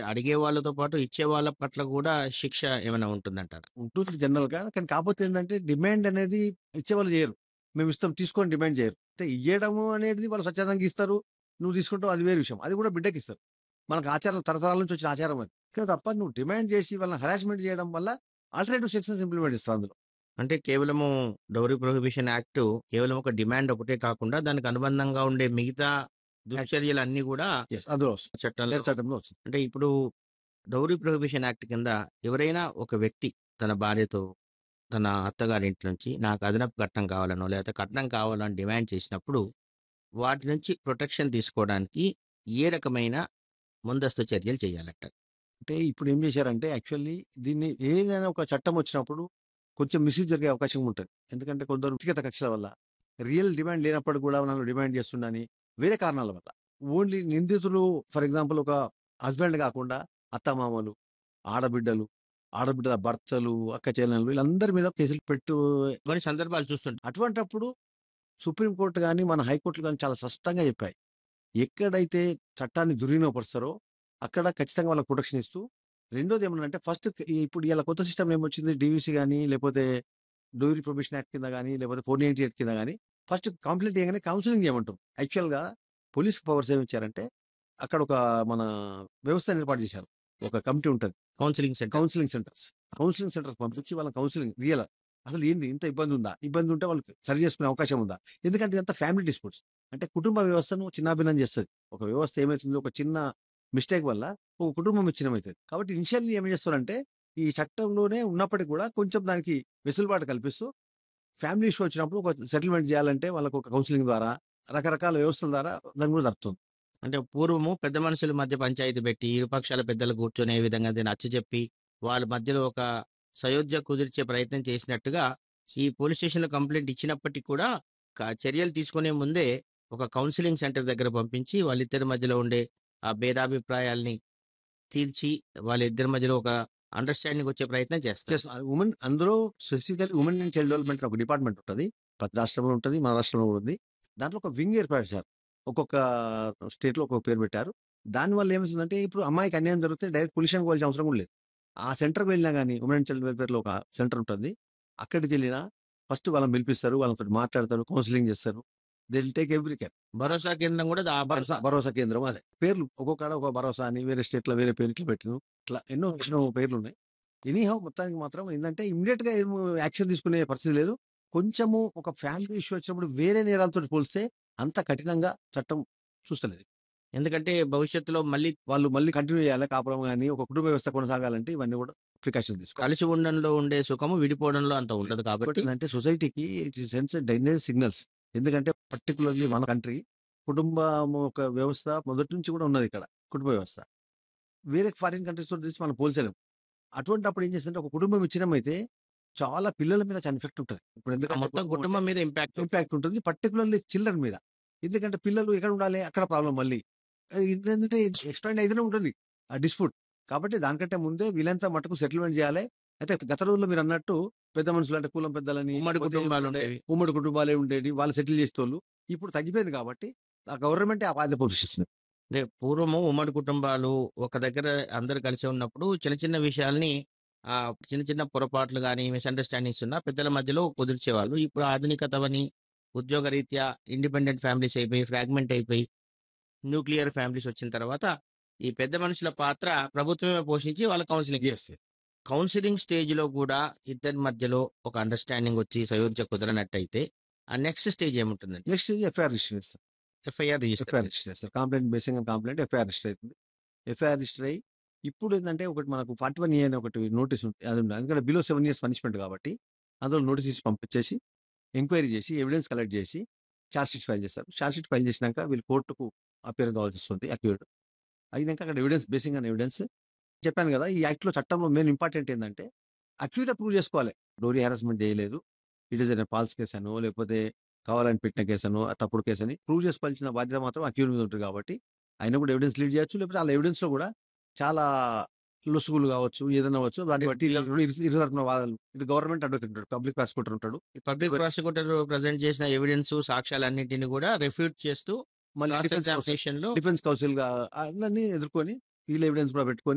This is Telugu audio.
అడిగే వాళ్ళతో పాటు ఇచ్చే వాళ్ళ పట్ల కూడా శిక్ష ఏమైనా ఉంటుందంటారా? ఉంటుంది జనరల్‌గా. కానీ కాపోతే ఏందంటే డిమాండ్ అనేది ఇచ్చేవాళ్ళు చేయరు. మేము ఇస్తాం తీసుకొని డిమాండ్ చేయరు. అంటే ఇయ్యడము అనేది వాళ్ళు స్వచ్ఛందంగా ఇస్తారు. నువ్వు తీసుకుంటావు అది వేరే విషయం. అది కూడా బిడ్డకిస్తారు. మనకు ఆచారం తరతరాల నుంచి వచ్చిన ఆచారం అది. కానీ తప్ప నువ్వు డిమాండ్ చేసి వాళ్ళని హరాస్మెంట్ చేయడం వల్ల ఆల్టర్‌నేటివ్ సెక్షన్స్ ఇంప్లిమెంట్ చేస్తారు అందులో. అంటే కేవలము డౌరీ ప్రొహిబిషన్ యాక్ట్ కేవలం ఒక డిమాండ్ ఒకటే కాకుండా దానికి అనుబంధంగా ఉండే మిగతా దుశ్చర్యలన్నీ కూడా యెస్. అందులో వస్తుంది. చట్టంలో వేరే చట్టంలో వస్తుంది. అంటే ఇప్పుడు డౌరీ ప్రొహిబిషన్ యాక్ట్ కింద ఎవరైనా ఒక వ్యక్తి తన భార్యతో తన అత్తగారింటి నుంచి నాకు అదనపు కట్నం కావాలనో లేకపోతే కట్నం కావాలని డిమాండ్ చేసినప్పుడు వాటి నుంచి ప్రొటెక్షన్ తీసుకోవడానికి ఏ రకమైన ముందస్తు చర్యలు చేయాలట అంటే ఇప్పుడు ఏం చేశారంటే యాక్చువల్లీ దీన్ని ఏదైనా ఒక చట్టం వచ్చినప్పుడు కొంచెం మిస్యూజ్ జరిగే అవకాశం ఉంటుంది. ఎందుకంటే కొందరు వ్యక్తిగత కక్షల వల్ల రియల్ డిమాండ్ లేనప్పుడు కూడా నన్ను డిమాండ్ చేస్తుండని వేరే కారణాల వల్ల. ఓన్లీ నిందితులు ఫర్ ఎగ్జాంపుల్ ఒక హస్బెండ్ కాకుండా అత్తమామలు, ఆడబిడ్డలు, ఆడబిడ్డల భర్తలు, అక్క చెల్లెళ్ళు వీళ్ళందరి మీద కేసులు పెట్టు కొన్ని సందర్భాలు చూస్తుంటాం అటువంటప్పుడు సుప్రీంకోర్టు గాని, మన హైకోర్టులు గాని చాలా స్పష్టంగా చెప్పాయి. ఎక్కడైతే చట్టాన్ని దుర్వినియోగపరుస్తారో అక్కడ ఖచ్చితంగా వాళ్ళకి ప్రొటెక్షన్ ఇస్తూ రెండోది ఏమన్నంటే ఫస్ట్ ఇప్పుడు ఇయాల కొత్త సిస్టమ్ ఏమొచ్చింది డీవీసీ గాని, లేకపోతే డోరీ ప్రొహిబిషన్ యాక్ట్ కింద గాని, లేకపోతే 498 కింద గాని ఫస్ట్ కంప్లెయింట్ చేయగానే కౌన్సెలింగ్ చేయమంటారు. యాక్చువల్‌గా పోలీస్ పవర్స్ ఏమి ఇచ్చారంటే అక్కడ ఒక మన వ్యవస్థను ఏర్పాటు చేశారు. ఒక కమిటీ ఉంటది. Counselling centre counselling centres. Counselling centres పంపించి వాళ్ళ కౌన్సిలింగ్ రియల్ అసలు ఏంది ఇంత ఇబ్బంది ఉందా? ఇబ్బంది ఉంటే వాళ్ళకి సరి చేసుకునే అవకాశం ఉందా? ఎందుకంటే ఇదంతా ఫ్యామిలీ డిస్ప్యూట్స్. అంటే కుటుంబ వ్యవస్థను చిన్నాభిన్నం చేస్తది. ఒక వ్యవస్థ ఏమైతుందో ఒక చిన్న మిస్టేక్ వల్ల ఒక కుటుంబం విచ్ఛిన్నమైతది. కాబట్టి ఇనిషియల్లీ ఏం చేస్తారంటే ఈ చట్టంలోనే ఉన్నప్పటికి కూడా కొంచెం దానికి వెసులుబాటు కల్పిస్తూ ఫ్యామిలీ ఇష్యూ వచ్చినప్పుడు ఒక సెటిల్మెంట్ చేయాలంటే వాళ్ళకి ఒక కౌన్సిలింగ్ ద్వారా రకరకాల వ్యవస్థల ద్వారా దాని కూడా జరుగుతుంది. అంటే పూర్వము పెద్ద మనుషుల మధ్య పంచాయతీ పెట్టి ఇరుపక్షాల పెద్దలు కూర్చొని ఏ విధంగా దీన్ని నచ్చజెప్పి వాళ్ళ మధ్యలో ఒక సయోధ్య కుదిర్చే ప్రయత్నం చేసినట్టుగా ఈ పోలీస్ స్టేషన్‌లో కంప్లెయింట్ ఇచ్చినప్పటికి కూడా క చర్యలు తీసుకునే ముందే ఒక కౌన్సిలింగ్ సెంటర్ దగ్గర పంపించి వాళ్ళిద్దరి మధ్యలో ఉండే ఆ భేదాభిప్రాయాల్ని తీర్చి వాళ్ళిద్దరి మధ్యలో ఒక అండర్‌స్టాండింగ్ వచ్చే ప్రయత్నం చేస్తారు. చేస్ ఉమెన్ అందులో specifically women and child development అని ఒక డిపార్ట్మెంట్ ఉంటది. ప్రతి రాష్ట్రంలో ఉంటది. మన రాష్ట్రంలో కూడా ఉంది. దాంట్లో ఒక వింగ్ ఏర్పాటు చేశారు. ఒక్కొక్క స్టేట్‌లో ఒక్కొక్క పేరు పెట్టారు. దానివల్ల ఏమవుతుందంటే ఇప్పుడు అమ్మాయికి అన్యాయం జరిగితే డైరెక్ట్ పోలీస్ స్టేషన్‌కి పోవాల్సిన అవసరం కూడా లేదు. ఆ సెంటర్‌కి వెళ్ళినా గాని ఉమెన్ అండ్ చైల్డ్ వెల్‌ఫేర్‌లో ఒక సెంటర్ ఉంటుంది. అక్కడికి వెళ్ళినా ఫస్ట్ వాళ్ళని పిలిపిస్తారు. వాళ్ళతోటి మాట్లాడతారు. కౌన్సిలింగ్ చేస్తారు. They will take every care. భరోసా కేంద్రం కూడా దా భరోసా భరోసా కేంద్రం అదే. పేర్లు ఒక్కొక్కడ ఒక భరోసా అని వేరే స్టేట్‌లో వేరే పేరు ఇట్లా పెట్టిను. ఇట్లా ఎన్నో ఎన్నో పేర్లున్నాయి. ఎనీహౌ మొత్తానికి మాత్రం ఏందంటే ఇమ్మీడియేట్‌గా ఏం యాక్షన్ తీసుకునే పరిస్థితి లేదు. కొంచెము ఒక ఫ్యామిలీ ఇష్యూ వచ్చినప్పుడు వేరే నేరాలతోటి పోలిస్తే అంత కఠినంగా చట్టం చూస్తలేదు. ఎందుకంటే భవిష్యత్తులో మళ్ళీ వాళ్ళు మళ్ళీ కంటిన్యూ చేయాలి కాపురం గాని, ఒక కుటుంబ వ్యవస్థ కొనసాగాలంటే ఇవన్నీ కూడా ప్రికాషన్స్ తీసుకోవాలి. కలిసి ఉండడంలో ఉండే సుఖము విడిపోవడంలో అంత ఉండదు కాబట్టి అంటే సొసైటీకి ఇట్ సెన్స్ డైనేజ్ సిగ్నల్స్. ఎందుకంటే పర్టిక్యులర్‌లీ మన కంట్రీ కుటుంబం ఒక వ్యవస్థ మొదటి నుంచి కూడా ఉన్నది ఇక్కడ. కుటుంబ వ్యవస్థ. వేరే ఫారిన్ కంట్రీస్ తోటి తీసి మనం పోల్చలేం. అటువంటప్పుడు ఏం చేస్తుందంటే ఒక కుటుంబం విచ్ఛిన్నమైతే చాలా పిల్లల మీద చాలా ఎఫెక్ట్ ఉంటది. ఇప్పుడు ఆ ఎందుకంటే మొత్తం కుటుంబం మీద ఇంపాక్ట్ ఇంపాక్ట్ ఉంటుంది. పర్టిక్యులర్‌లీ చిల్డ్రన్ మీద. ఎందుకంటే పిల్లలు ఎక్కడ ఉండాలి? అక్కడ ప్రాబ్లమ్ మళ్ళీ. ఇదేంటంటే ఎక్స్‌టెండ్ అయితేనే ఉంటుంది. ఆ డిస్ప్యూట్. కాబట్టి దానికంటే ముందే వీలైనంత మట్టుకు సెటిల్‌మెంట్ చేయాలి. అయితే గత రోజుల్లో మీరన్నట్టు పెద్ద మనుషులు అంటే కులం పెద్దలని ఉమ్మడి లేకపోతే కుటుంబాలు ఏముండే ఉండేవి. ఉమ్మడి కుటుంబాలే ఉండేవి. వాళ్ళు సెటిల్ చేసేటోళ్ళు. ఇప్పుడు తగ్గిపోయింది కాబట్టి ఆ గవర్నమెంటే ఆ బాధ్యత పోషిస్తుంది. అంటే పూర్వము ఉమ్మడి కుటుంబాలు ఒక దగ్గర అందరూ కలిసి ఉన్నప్పుడు చిన్న చిన్న విషయాల్ని ఆ చిన్న చిన్న పొరపాట్లు గాని మిస్‌అండర్‌స్టాండింగ్స్ ఉన్నా పెద్దల మధ్యలో కుదిర్చేవాళ్ళు. ఇప్పుడు ఆధునికతవని ఉద్యోగరీత్యా ఇండిపెండెంట్ ఫ్యామిలీస్ అయిపోయి, ఫ్రాగ్మెంట్ అయిపోయి, న్యూక్లియర్ ఫ్యామిలీస్ వచ్చిన తర్వాత ఈ పెద్ద మనుషుల పాత్ర ప్రభుత్వమే పోషించి వాళ్ళ కౌన్సిలింగ్ యెస్. కౌన్సిలింగ్ స్టేజ్‌లో కూడా ఇద్దరి మధ్యలో ఒక అండర్‌స్టాండింగ్ వచ్చి సయోధ్య కుదరనట్టయితే ఆ నెక్స్ట్ స్టేజ్ ఏముంటుందండి? నెక్స్ట్ ఎఫ్ఐఆర్ రిజిస్టర్ చేస్తారు. ఎఫ్ఐఆర్ రిజిస్టర్ ఎఫ్ఐఆర్ రిజిస్టర్ చేస్తారు. Complaint basing on complaint FIR register అవుతుంది. ఎఫ్ఐఆర్ రిజిస్టర్ అయ్యి ఇప్పుడు ఏందంటే ఒకటి మనకు 41 ఏ అని ఒకటి నోటీస్ ఉంటుంది. అది ఉంది. ఎందుకంటే బిలో 7 ఇయర్స్ పనిష్మెంట్ కాబట్టి అందులో నోటీస్ ఇచ్చి పంపించేసి ఎంక్వైరీ చేసి ఎవిడెన్స్ కలెక్ట్ చేసి చార్జ్ షీట్ ఫైల్ చేస్తారు. చార్జ్ షీట్ ఫైల్ చేసినాక వీళ్ళు కోర్టుకు అపియర్ కావాల్సి వస్తుంది అక్యూజ్డ్. అయినాక అక్కడ ఎవిడెన్స్ బేసింగ్ ఆన్ ఎవిడెన్స్ చెప్పాను కదా! ఈ యాక్ట్‌లో చట్టంలో మెయిన్ ఇంపార్టెంట్ ఏందంటే అక్యూజ్డ్ ప్రూవ్ చేసుకోవాలి. డోరీ హారాస్మెంట్ చేయలేదు. It is a false case అనో లేకపోతే కావాలని పెట్టిన కేస్ అనో తప్పుడు కేస్ అని ప్రూవ్ చేసుకోవాల్సిన బాధ్యత మాత్రం అక్యూజ్డ్ మీద ఉంటుంది కాబట్టి ఆయన కూడా ఎవిడెన్స్ లీడ్ చేయొచ్చు. లేకపోతే ఆళ్ళ ఎవిడెన్స్‌లో కూడా చాలా లొసుగులు కావచ్చు. ఏదైనా అవ్వచ్చు. దాన్ని బట్టి ఇరు ఇరు తరపున వాదనలు ఇటు గవర్నమెంట్ అడ్వకేట్ ఉంటాడు. పబ్లిక్ ప్రాసిక్యూటర్ ఉంటాడు. పబ్లిక్ ప్రాసిక్యూటర్ ప్రజెంట్ చేసిన ఎవిడెన్స్ సాక్ష్యాలన్నింటిని కూడా రెఫ్యూట్ చేస్తూ మళ్ళీ క్రాస్ డిఫెన్స్ కౌన్సిల్ ఎగ్జామినేషన్‌లో డిఫెన్స్ కౌన్సిల్‌గా అందరిని ఎదుర్కొని వీళ్ళ ఎవిడెన్స్ కూడా పెట్టుకొని